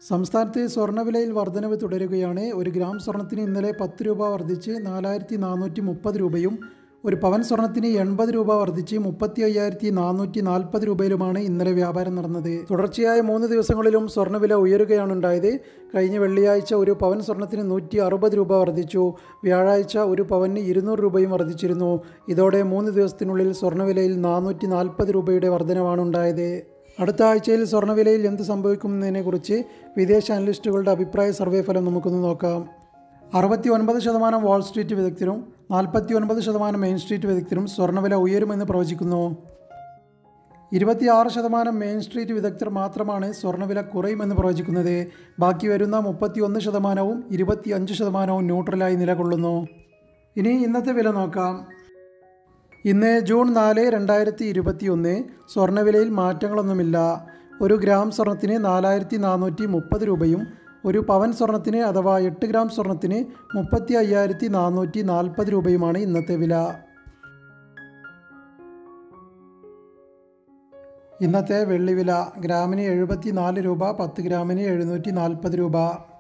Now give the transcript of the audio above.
സംസ്ഥാനത്ത് സ്വർണ്ണവിലയിൽ വർധനവ് തുടരുകയാണ് ഒരു ഗ്രാം സ്വർണത്തിന് ഇന്നലെ പത്ത് രൂപ വർദ്ധിച്ച് നാലായിരത്തി നാനൂറ്റി മുപ്പത് രൂപയും ഒരു പവൻ സ്വർണത്തിന് എൺപത് രൂപ വർദ്ധിച്ച് മുപ്പത്തി അയ്യായിരത്തി നാനൂറ്റി നാൽപ്പത് രൂപയിലുമാണ് ഇന്നലെ വ്യാപാരം നടന്നത് തുടർച്ചയായ മൂന്ന് ദിവസങ്ങളിലും സ്വർണ്ണവില ഉയരുകയാണ് ഉണ്ടായത് കഴിഞ്ഞ വെള്ളിയാഴ്ച ഒരു പവൻ സ്വർണത്തിന് നൂറ്റി അറുപത് രൂപ വർദ്ധിച്ചു വ്യാഴാഴ്ച ഒരു പവന് ഇരുന്നൂറ് രൂപയും വർദ്ധിച്ചിരുന്നു ഇതോടെ മൂന്ന് ദിവസത്തിനുള്ളിൽ സ്വർണ്ണവിലയിൽ നാനൂറ്റി നാൽപ്പത് രൂപയുടെ വർധനവാണ് ഉണ്ടായത് അടുത്ത ആഴ്ചയിൽ സ്വർണ്ണവിലയിൽ എന്ത് സംഭവിക്കുന്നതിനെക്കുറിച്ച് വിദേശ അനലിസ്റ്റുകളുടെ അഭിപ്രായ സർവേ ഫലം നമുക്കൊന്ന് നോക്കാം അറുപത്തി ഒൻപത് ശതമാനം വാൾ സ്ട്രീറ്റ് വിദഗ്ധരും നാൽപ്പത്തി ഒൻപത് ശതമാനം മെയിൻ സ്ട്രീറ്റ് വിദഗ്ധരും സ്വർണ്ണവില ഉയരുമെന്ന് പ്രവചിക്കുന്നു ഇരുപത്തിയാറ് ശതമാനം മെയിൻ സ്ട്രീറ്റ് വിദഗ്ധർ മാത്രമാണ് സ്വർണ്ണവില കുറയുമെന്ന് പ്രവചിക്കുന്നത് ബാക്കി വരുന്ന മുപ്പത്തിയൊന്ന് ശതമാനവും ഇരുപത്തിയഞ്ച് ശതമാനവും ന്യൂട്രലായി നിലകൊള്ളുന്നു ഇനി ഇന്നത്തെ വില നോക്കാം ഇന്ന് ജൂൺ നാല് രണ്ടായിരത്തി ഇരുപത്തി ഒന്ന് സ്വർണ്ണവിലയിൽ മാറ്റങ്ങളൊന്നുമില്ല ഒരു ഗ്രാം സ്വർണത്തിന് നാലായിരത്തി നാനൂറ്റി മുപ്പത് രൂപയും ഒരു പവൻ സ്വർണത്തിന് അഥവാ എട്ട് ഗ്രാം സ്വർണത്തിന് മുപ്പത്തി അയ്യായിരത്തി നാനൂറ്റി നാൽപ്പത് രൂപയുമാണ് ഇന്നത്തെ വില ഇന്നത്തെ വെള്ളിവില ഗ്രാമിന് എഴുപത്തി നാല് രൂപ പത്ത് ഗ്രാമിന് എഴുന്നൂറ്റി നാൽപ്പത് രൂപ